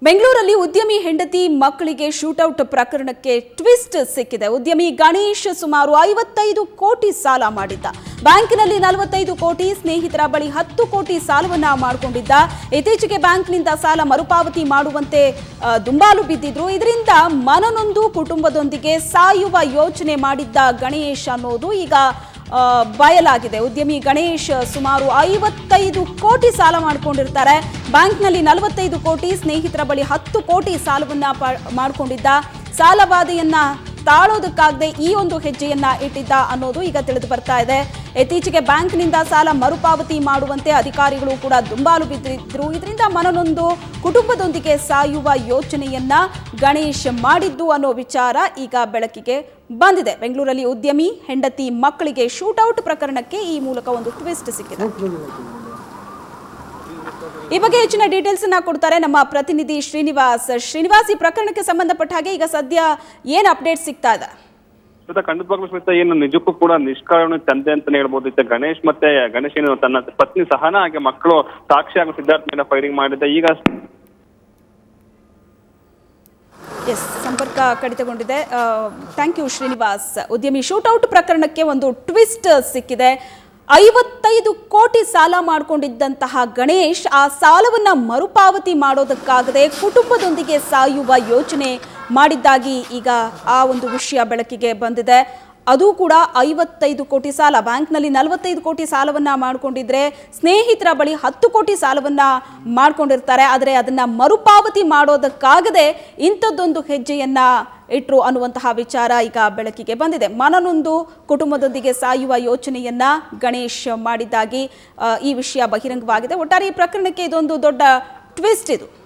ಬೆಂಗಳೂರಲ್ಲಿ ಉದ್ಯಮಿ ಹೆಂಡತಿ ಮಕ್ಕಳಿಗೆ ಶೂಟೌಟ್ ಪ್ರಕರಣಕ್ಕೆ ಟ್ವಿಸ್ಟ್ ಸಿಕ್ಕಿದೆ ಉದ್ಯಮಿ ಗಣೇಶ್ ಸುಮಾರು ಐವತ್ತೈದು ಕೋಟಿ ಸಾಲ ಮಾಡಿದ್ದ ಬ್ಯಾಂಕಿನಲ್ಲಿ ನಲವತ್ತೈದು ಕೋಟಿ ಸ್ನೇಹಿತರ ಬಳಿ ಹತ್ತು ಕೋಟಿ ಸಾಲವನ್ನ ಮಾಡಿಕೊಂಡಿದ್ದ ಇತ್ತೀಚೆಗೆ ಬ್ಯಾಂಕ್ನಿಂದ ಸಾಲ ಮರುಪಾವತಿ ಮಾಡುವಂತೆ ಆ, ದುಂಬಾಲು ಬಿದ್ದಿದ್ರು ಇದರಿಂದ ಮನನೊಂದು ಕುಟುಂಬದೊಂದಿಗೆ ಸಾಯುವ ಯೋಚನೆ ಮಾಡಿದ್ದ ಗಣೇಶ್ ಅನ್ನೋದು ಈಗ ಆ, ಬಯಲಾಗಿದೆ ಉದ್ಯಮಿ ಗಣೇಶ್ ಸುಮಾರು ಐವತ್ತೈದು ಕೋಟಿ ಸಾಲ ಮಾಡ್ಕೊಂಡಿರ್ತಾರೆ ಬ್ಯಾಂಕ್ನಲ್ಲಿ ನಲವತ್ತೈದು ಕೋಟಿ ಸ್ನೇಹಿತರ ಬಳಿ ಹತ್ತು ಕೋಟಿ ಸಾಲವನ್ನ ಪ- ಮಾಡ್ಕೊಂಡಿದ್ದ ಸಾಲ ಬಾಧೆಯನ್ನ ತಾಳೋದಕ್ಕಾಗದೆ ಈ ಒಂದು ಹೆಜ್ಜೆಯನ್ನ ಇಟ್ಟಿದ್ದ ಅನ್ನೋದು ಈಗ ತಿಳಿದು ಬರ್ತಾ ಇದೆ ಇತ್ತೀಚೆಗೆ ಬ್ಯಾಂಕ್ನಿಂದ ಸಾಲ ಮರುಪಾವತಿ ಮಾಡುವಂತೆ ಅಧಿಕಾರಿಗಳು ಕೂಡ ದುಂಬಾಲು ಬಿದ್ದಿದ್ರು ಇದರಿಂದ ಮನನೊಂದು ಕುಟುಂಬದೊಂದಿಗೆ ಸಾಯುವ ಯೋಚನೆಯನ್ನ ಗಣೇಶ್ ಮಾಡಿದ್ದು ಅನ್ನೋ ವಿಚಾರ ಈಗ ಬೆಳಕಿಗೆ ಬಂದಿದೆ ಬೆಂಗಳೂರಲ್ಲಿ ಉದ್ಯಮಿ ಹೆಂಡತಿ ಮಕ್ಕಳಿಗೆ ಶೂಟೌಟ್ ಪ್ರಕರಣಕ್ಕೆ ಈ ಮೂಲಕ ಒಂದು ಟ್ವಿಸ್ಟ್ ಸಿಕ್ಕಿದೆ ಈ ಬಗ್ಗೆ ಹೆಚ್ಚಿನ ಡೀಟೇಲ್ಸ್ ಅನ್ನ ಕೊಡ್ತಾರೆ ನಮ್ಮ ಪ್ರತಿನಿಧಿ ಶ್ರೀನಿವಾಸ್ ಶ್ರೀನಿವಾಸ್ ಈ ಪ್ರಕರಣಕ್ಕೆ ಸಂಬಂಧಪಟ್ಟ ಹಾಗೆ ಈಗ ಸದ್ಯ ಏನ್ ಅಪ್ಡೇಟ್ ಸಿಗ್ತಾ ಇದೆ ಸ್ಮಿತಾ ಖಂಡಿತವಾಗ್ಲೂ ಸ್ಮಿತಾ ಏನು ನಿಜಕ್ಕೂ ಕೂಡ ನಿಷ್ಕಾರಣ ತಂದೆ ಅಂತಾನೆ ಹೇಳ್ಬೋದು ಇತ್ತ ಗಣೇಶ್ ಮತ್ತೆ ಗಣೇಶ್ ಏನು ತನ್ನ ಪತ್ನಿ ಸಹನ ಹಾಗೆ ಮಕ್ಕಳು ಸಾಕ್ಷಿ ಹಾಗೂ ಸಿದ್ಧಾರ್ಥ್ ಮೇಲೆ ಫೈರಿಂಗ್ ಮಾಡಿದ್ದ ಈಗ ಎಸ್ ಸಂಪರ್ಕ ಕಡಿತಗೊಂಡಿದೆ ಥ್ಯಾಂಕ್ ಯು ಶ್ರೀನಿವಾಸ್ ಉದ್ಯಮಿ ಶೂಟೌಟ್ ಪ್ರಕರಣಕ್ಕೆ ಒಂದು ಟ್ವಿಸ್ಟ್ ಸಿಕ್ಕಿದೆ ಐವತ್ತೈದು ಕೋಟಿ ಸಾಲ ಮಾಡಿಕೊಂಡಿದ್ದಂತಹ ಗಣೇಶ್ ಆ ಸಾಲವನ್ನ ಮರುಪಾವತಿ ಮಾಡೋದಕ್ಕಾಗದೆ ಕುಟುಂಬದೊಂದಿಗೆ ಸಾಯುವ ಯೋಚನೆ ಮಾಡಿದ್ದಾಗಿ ಈಗ ಆ ಒಂದು ವಿಷಯ ಬೆಳಕಿಗೆ ಬಂದಿದೆ ಅದು ಕೂಡ ಐವತ್ತೈದು ಕೋಟಿ ಸಾಲ ಬ್ಯಾಂಕ್ನಲ್ಲಿ ನಲವತ್ತೈದು ಕೋಟಿ ಸಾಲವನ್ನ ಮಾಡ್ಕೊಂಡಿದ್ರೆ ಸ್ನೇಹಿತರ ಬಳಿ ಹತ್ತು ಕೋಟಿ ಸಾಲವನ್ನ ಮಾಡ್ಕೊಂಡಿರ್ತಾರೆ ಆದರೆ ಅದನ್ನ ಮರುಪಾವತಿ ಮಾಡೋದಕ್ಕಾಗದೆ ಇಂಥದ್ದೊಂದು ಹೆಜ್ಜೆಯನ್ನ ಇಟ್ರು ಅನ್ನುವಂತಹ ವಿಚಾರ ಈಗ ಬೆಳಕಿಗೆ ಬಂದಿದೆ ಮನನೊಂದು ಕುಟುಂಬದೊಂದಿಗೆ ಸಾಯುವ ಯೋಚನೆಯನ್ನ ಗಣೇಶ್ ಮಾಡಿದ್ದಾಗಿ ಆ, ಈ ವಿಷಯ ಬಹಿರಂಗವಾಗಿದೆ ಒಟ್ಟಾರೆ ಈ ಪ್ರಕರಣಕ್ಕೆ ಇದೊಂದು ದೊಡ್ಡ ಟ್ವಿಸ್ಟ್ ಇದು